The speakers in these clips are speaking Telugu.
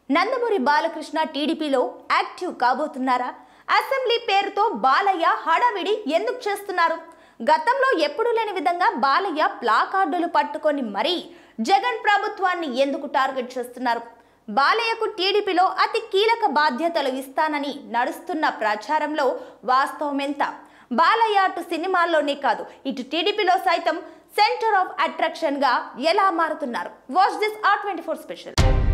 నందమూరి బాలకృష్ణ టీడీపీలో యాక్టివ్ కాబోతున్నారా అసెంబ్లీ పేరుతో బాలయ్య హడావిడి ఎందుకు చేస్తున్నారు గతంలో ఎప్పుడూ లేని విధంగా బాలయ్య ప్లాకార్డులు పట్టుకొని మరీ జగన్ ప్రభుత్వాన్ని ఎందుకు టార్గెట్ చేస్తున్నారు బాలయ్యకు టీడీపీలో అతి కీలక బాధ్యతలు ఇస్తానని నడుస్తున్న ప్రచారంలో వాస్తవం ఎంత బాలయ్య అటు సినిమాల్లోనే కాదు ఇటు టీడీపీలో సైతం సెంటర్ ఆఫ్ అట్రాక్షన్ గా ఎలా మారుతున్నారు watch this R twenty four special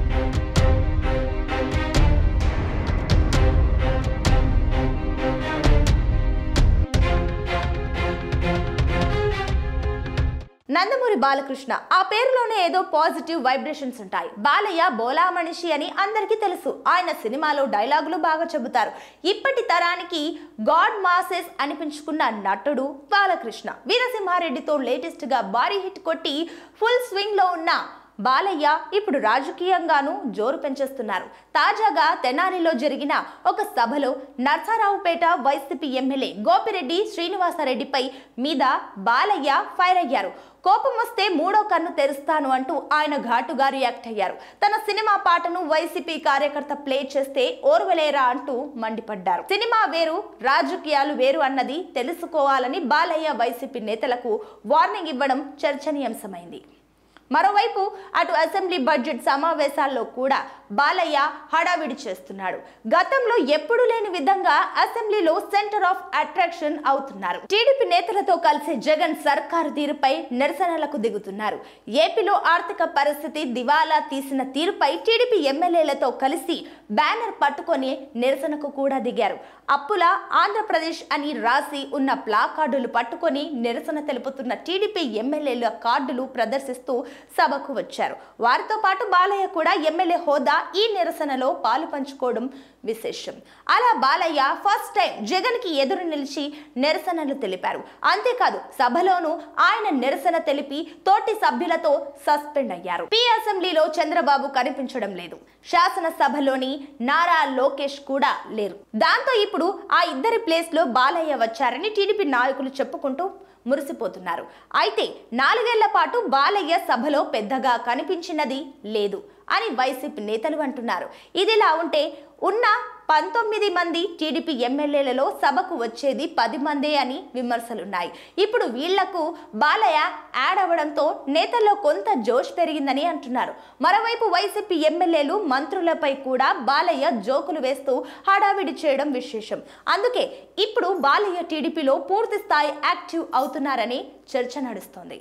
Nandamuri Balakrishna ఆ పేరులోనే ఏదో పాజిటివ్ వైబ్రేషన్స్ ఉంటాయి బాలయ్య బోలా మనిషి అని అందరికీ తెలుసు ఆయన సినిమాలో డైలాగులు బాగా చెబుతారు ఇప్పటి తరానికి గాడ్ మాసెస్ అనిపించుకున్న నటుడు బాలకృష్ణ వీరసింహారెడ్డితో లేటెస్ట్ గా భారీ హిట్ కొట్టి ఫుల్ స్వింగ్ లో ఉన్న బాలయ్య ఇప్పుడు రాజకీయంగానూ జోరు పెంచేస్తున్నారు తాజాగా తెనాలిలో జరిగిన ఒక సభలో నర్సారావుపేట వైసీపీ ఎమ్మెల్యే గోపిరెడ్డి శ్రీనివాసరెడ్డిపై మీద బాలయ్య ఫైర్ అయ్యారు కోపం వస్తే మూడో కన్ను తెరుస్తాను అంటూ ఆయన ఘాటుగా రియాక్ట్ అయ్యారు తన సినిమా పాటను వైసీపీ కార్యకర్త ప్లే చేస్తే ఓర్వలేరా అంటూ మండిపడ్డారు సినిమా వేరు రాజకీయాలు వేరు అన్నది తెలుసుకోవాలని బాలయ్య వైసీపీ నేతలకు వార్నింగ్ ఇవ్వడం చర్చనీయాంశమైంది మరోవైపు అటు అసెంబ్లీ బడ్జెట్ సమావేశాల్లో కూడా బాలయ్య హడావిడి చేస్తున్నాడు గతంలో ఎప్పుడూ లేని విధంగా అసెంబ్లీలో సెంటర్ ఆఫ్ అట్రాక్షన్ అవుతున్నారు టీడీపీ నేతలతో కలిసి జగన్ సర్కారు తీరుపై నిరసనలకు దిగుతున్నారు ఏపీలో ఆర్థిక పరిస్థితి దివాలా తీసిన తీరుపై టీడీపీ ఎమ్మెల్యేలతో కలిసి బ్యానర్ పట్టుకొని నిరసనకు కూడా దిగారు అప్పుల ఆంధ్రప్రదేశ్ అని రాసి ఉన్న ప్లాకార్డులు పట్టుకొని నిరసన తెలుపుతున్న టీడీపీ ఎమ్మెల్యేల కార్డులు ప్రదర్శిస్తూ సభకు వచ్చారు వారితో పాటు బాలయ్య కూడా ఎమ్మెల్యే హోదా ఈ నిరసనలో పాలు పంచుకోవడం విశేషం అలా బాలయ్య ఫస్ట్ టైం జగన్ కి ఎదురు నిలిచి నిరసనలు తెలిపారు అంతేకాదు సభలోనూ ఆయన నిరసన తెలిపి తోటి సభ్యులతో సస్పెండ్ అయ్యారు పి అసెంబ్లీలో చంద్రబాబు కనిపించడం లేదు శాసనసభలోని నారా లోకేష్ కూడా లేరు దాంతో ఇప్పుడు ఆ ఇద్దరి ప్లేస్ లో బాలయ్య వచ్చారని టీడీపీ నాయకులు చెప్పుకుంటూ మురిసిపోతున్నారు అయితే నాలుగేళ్ల పాటు బాలయ్య సభలో పెద్దగా కనిపించినది లేదు అని వైసీపీ నేతలు అంటున్నారు ఇదిలా ఉంటే ఉన్న పంతొమ్మిది మంది టీడీపీ ఎమ్మెల్యేలలో సభకు వచ్చేది పది మందే అని విమర్శలున్నాయి ఇప్పుడు వీళ్లకు బాలయ్య యాడ్ అవ్వడంతో నేతల్లో కొంత జోష్ పెరిగిందని అంటున్నారు మరోవైపు వైసీపీ ఎమ్మెల్యేలు మంత్రులపై కూడా బాలయ్య జోకులు వేస్తూ హడావిడి చేయడం విశేషం అందుకే ఇప్పుడు బాలయ్య టీడీపీలో పూర్తి స్థాయి యాక్టివ్ అవుతున్నారని చర్చ నడుస్తోంది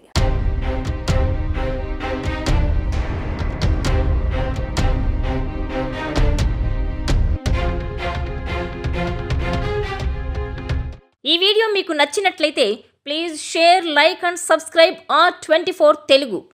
ఈ వీడియో మీకు నచ్చినట్లయితే please share like and subscribe R twenty Telugu